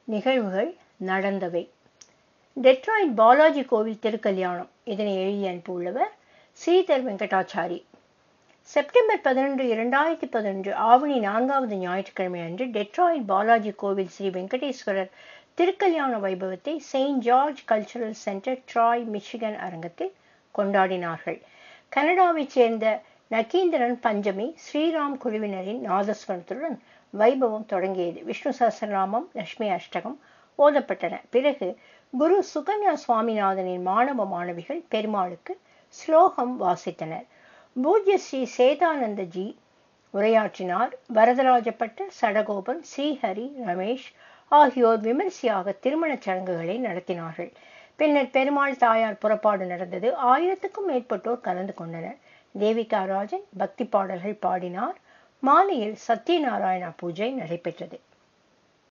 நிகழ்வுகள் நடந்தவை டெட்ராய்ட் பாலாஜி கோவில் திருக்கல்யாணம் இதனை எழுதி அனுப்பியுள்ளவர் ஸ்ரீதர் வெங்கடாச்சாரி செப்டம்பர் பதினொன்று இரண்டாயிரத்தி பதினொன்று ஆவணி நான்காவது ஞாயிற்றுக்கிழமை அன்று டெட்ராய்ட் பாலாஜி கோவில் ஸ்ரீ வெங்கடேஸ்வரர் திருக்கல்யாண வைபவத்தை Saint George cultural centre Troy Michigan அரங்கத்தில் கொண்டாடினார்கள் கனடாவைச் சேர்ந்த நக்கீந்திரன் பஞ்சமி ஸ்ரீராம் குழுவினரின் நாதஸ்வரத்துடன் வைபவம் தொடங்கியது விஷ்ணு சஹஸ்ரநாமம் லட்சுமி அஷ்டகம் ஓதப்பட்டன பிறகு குரு சுகன்யா சுவாமிநாதனின் மாணவ மாணவிகள் பெருமாளுக்கு ஸ்லோகம் வாசித்தனர் பூஜ்ய ஸ்ரீ சேதானந்தஜி உரையாற்றினார் வரதராஜப்பட்டர் சடகோபன் ஸ்ரீஹரி ரமேஷ் ஆகியோர் விமரிசையாக திருமணச் சடங்குகளை நடத்தினார்கள் பின்னர் பெருமாள் தாயார் புறப்பாடு நடந்தது ஆயிரத்துக்கும் மேற்பட்டோர் கலந்து கொண்டனர் தேவிகா ராஜன் பக்தி பாடல்கள் பாடினார் மாலையில் சத்யநாராயணா பூஜை நடைபெற்றது